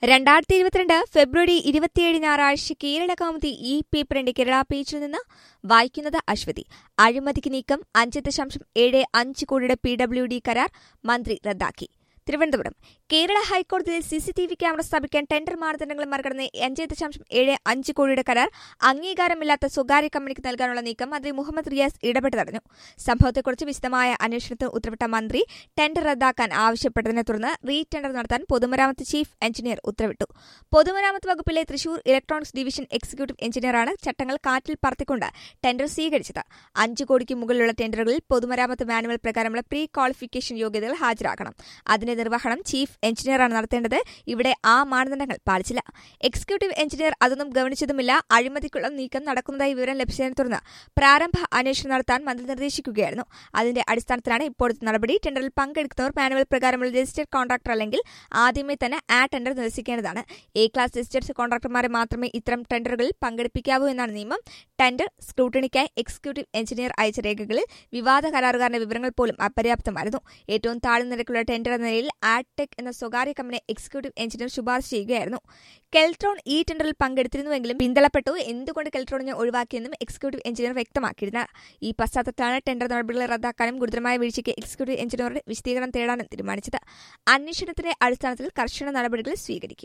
രണ്ടായിരത്തി ഇരുപത്തിരണ്ട് ഫെബ്രുവരി ഇരുപത്തിയേഴ് ഞായറാഴ്ച കേരള കൗമുദി ഈ പേപ്പറിന്റെ കേരള പേജിൽ നിന്ന് വായിക്കുന്നത് അശ്വതി അഴിമതിക്ക് നീക്കം അഞ്ച് ദശാംശം ഏഴ് അഞ്ച് കോടിയുടെ പി ഡബ്ല്യു ഡി കരാർ മന്ത്രി റദ്ദാക്കി തിരുവനന്തപുരം കേരള ഹൈക്കോടതിയിൽ സിസിടിവി ക്യാമറ സ്ഥാപിക്കാൻ ടെൻഡർ മാനദണ്ഡങ്ങൾ മറികടന്ന് അഞ്ച് ദശാംശം ഏഴ് അഞ്ച് കോടിയുടെ കരാർ അംഗീകാരമില്ലാത്ത സ്വകാര്യ കമ്പനിക്ക് നൽകാനുള്ള നീക്കം മന്ത്രി മുഹമ്മദ് റിയാസ് ഇടപെട്ട് തടഞ്ഞു സംഭവത്തെക്കുറിച്ച് വിശദമായ അന്വേഷണത്തിന് ഉത്തരവിട്ട മന്ത്രി ടെൻഡർ റദ്ദാക്കാൻ ആവശ്യപ്പെട്ടതിനെ തുടർന്ന് റീ ടെൻഡർ നടത്താൻ പൊതുമരാമത്ത് ചീഫ് എഞ്ചിനീയർ ഉത്തരവിട്ടു പൊതുമരാമത്ത് വകുപ്പിലെ തൃശൂർ ഇലക്ട്രോണിക്സ് ഡിവിഷൻ എക്സിക്യൂട്ടീവ് എഞ്ചിനീയറാണ് ചട്ടങ്ങൾ കാറ്റിൽ പറത്തിക്കൊണ്ട് ടെൻഡർ സ്വീകരിച്ചത് അഞ്ച് കോടിക്ക് മുകളിലുള്ള ടെൻഡറുകളിൽ പൊതുമരാമത്ത് മാനുവൽ പ്രകാരമുള്ള പ്രീ ക്വാളിഫിക്കേഷൻ യോഗ്യതകൾ ഹാജരാക്കണം അതിന്റെ നിർവഹണം ചീഫ് എഞ്ചിനീയറാണ് നടത്തേണ്ടത് ഇവിടെ ആ മാനദണ്ഡങ്ങൾ പാലിച്ചില്ല എക്സിക്യൂട്ടീവ് എഞ്ചിനീയർ അതൊന്നും ഗവനിച്ചതുമില്ല അഴിമതിക്കുള്ള നീക്കം നടക്കുന്നതായി വിവരം ലഭിച്ചതിനെ തുടർന്ന് പ്രാരംഭ അന്വേഷണം നടത്താൻ മന്ത്രി നിർദ്ദേശിക്കുകയായിരുന്നു അതിന്റെ അടിസ്ഥാനത്തിലാണ് ഇപ്പോഴത്തെ നടപടി ടെൻഡറിൽ പങ്കെടുക്കുന്നവർ മാനുവൽ പ്രകാരമുള്ള രജിസ്റ്റേഡ് കോൺട്രാക്ടർ അല്ലെങ്കിൽ ആദ്യമേ തന്നെ ആ ടെൻഡർ നിരസിക്കേണ്ടതാണ് എ ക്ലാസ് രജിസ്റ്റേഡ് കോൺട്രാക്ടർമാരെ മാത്രമേ ഇത്തരം ടെൻഡറുകളിൽ പങ്കെടുപ്പിക്കാവൂ എന്നാണ് നിയമം ടെൻഡർ സ്ക്രൂട്ടണിക്കായി എക്സിക്യൂട്ടീവ് എഞ്ചിനീയർ അയച്ച രേഖകളിൽ വിവാദ കരാറുകാരന്റെ വിവരങ്ങൾ പോലും അപര്യാപ്തമായിരുന്നു ഏറ്റവും താഴ്ന്ന നിരക്കുള്ള ടെൻഡർ എന്ന നിലയിൽ ആഡ്ടെക് എന്ന സ്വകാര്യ കമ്പനി എക്സിക്യൂട്ടീവ് എഞ്ചിനീയർ ശുപാർശ ചെയ്യുകയായിരുന്നു കെൽട്രോൺ ഈ ടെൻഡറിൽ പങ്കെടുത്തിരുന്നുവെങ്കിലും പിന്തള്ളപ്പെട്ടു എന്തുകൊണ്ട് കെൽട്രോണിനെ ഒഴിവാക്കിയെന്നും എക്സിക്യൂട്ടീവ് എഞ്ചിനീയർ വ്യക്തമാക്കിയിരുന്നു ഈ പശ്ചാത്തലത്തിലാണ് ടെൻഡർ നടപടികൾ റദ്ദാക്കാനും ഗുരുതരമായ വീഴ്ചയ്ക്ക് എക്സിക്യൂട്ടീവ് എഞ്ചിനീയറുടെ വിശദീകരണം തേടാനും തീരുമാനിച്ചത് അന്വേഷണത്തിന്റെ അടിസ്ഥാനത്തിൽ കർശന നടപടികൾ സ്വീകരിക്കും